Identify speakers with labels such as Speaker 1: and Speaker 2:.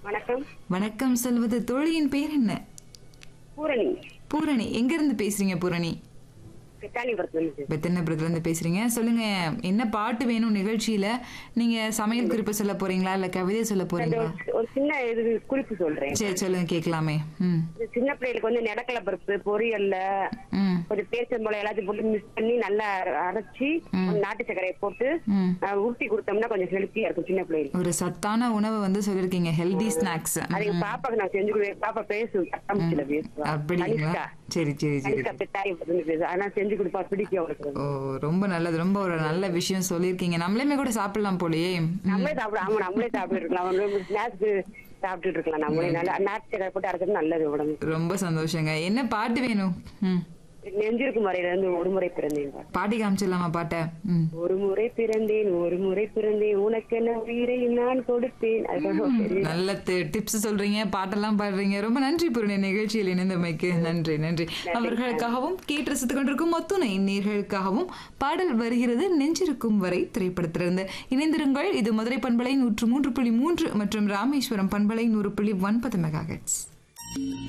Speaker 1: வணக்கம்
Speaker 2: வணக்கம் சொல்வது தோழியின் பேர் என்ன
Speaker 1: பூரணி
Speaker 2: பூரணி எங்க இருந்து பேசுறீங்க பூரணி
Speaker 1: பெத்தானிபுரத்துல
Speaker 2: பெத்தனபுரத்துல இருந்து பேசுறீங்க சொல்லுங்க என்ன பாட்டு வேணும் நிகழ்ச்சியில நீங்க சமையல் குறிப்பு சொல்ல போறீங்களா இல்ல கவிதை சொல்ல போறீங்களா
Speaker 1: ஒரு சின்ன இது குறிப்பு சொல்றேன்
Speaker 2: சரி சொல்லுங்க கேட்கலாமே ம்
Speaker 1: இந்த சின்ன பிள்ளைகளுக்கு வந்து நிலக்கடலை பருப்பு பொரியல்ல
Speaker 2: ம்
Speaker 1: கொஞ்சம் பேச்சம்பழம் எல்லாத்தையும் போட்டு மிக்ஸ் பண்ணி நல்லா அரைச்சி கொஞ்சம் நாட்டு சர்க்கரையை போட்டு
Speaker 2: ம்
Speaker 1: அஹ், ஊட்டி கொடுத்தோம்னா கொஞ்சம் ஹெல்த்தியா இருக்கும் சின்ன பிள்ளைகளுக்கு
Speaker 2: ஒரு சத்தான உணவு வந்து சொல்லிருக்கீங்க ஹெல்தி ஸ்நாக்ஸ்
Speaker 1: அது எங்க பாப்பாக்கு நான் செஞ்சு கொடுவேன் பாப்பா பேசும் கட்டமிச்சில பேசுவா
Speaker 2: அப்படிங்களா
Speaker 1: கனிஷ்கா
Speaker 2: சரி சரி சரி
Speaker 1: கனிஷ்கா பெத்தானிபுரத்துல பேசுவா ஆனா செஞ்சு கொடுப்பா பிடிக்கும் அவளுக்கு
Speaker 2: ஓ ரொம்ப நல்லது ரொம்ப ஒரு நல்ல விஷயம் சொல்லியிருக்கீங்க நம்மளுமே கூட சாப்பிடலாம் போலயே ம்.
Speaker 1: நம்மளே சாப்பிட ஆமா நம்மளே சாப்பிட்டு இருக்கலாம் அவங்க ஸ்நாக்ஸ் சாப்பிட்டுட்டு இருக்கலாம் நம்மளே நல்லா நாட்டு சர்க்கரை போட்டு அரைக்கிறது நல்லது உடம்பு
Speaker 2: ரொம்ப சந்தோஷங்க என்ன பாட்டு வேணும் ம்
Speaker 1: நெஞ்சிருக்கும் வரையில இருந்து ஒரு முறை பிறந்தேன்
Speaker 2: பாட்டி காமிச்சிடலாமா பாட்டை ம்
Speaker 1: ஒரு முறை பிறந்தேன் ஒரு முறை பிறந்தேன் உனக்கு என்ன உயிரை நான் கொடுத்தேன் அதுதான் தெரியும்.
Speaker 2: நல்ல டிப்ஸ் சொல்றீங்க பாட்டெல்லாம் பாடுறீங்க ரொம்ப நன்றி பூரணி நிகழ்ச்சியில் இணைந்தமைக்கு நன்றி நன்றி அவர்களுக்காகவும் கேட்டு ரசித்துக் கொண்டிருக்கும் ஒத்துணை நேர்களுக்காகவும் பாடல் வருகிறது நெஞ்சிருக்கும் வரை திரைப்படத்திலிருந்து இணைந்திருங்கள் இது மதுரை பண்பலை நூற்று மூன்று புள்ளி மூன்று மற்றும் ராமேஸ்வரம் பண்பலை நூறு புள்ளி ஒன்பது மெகா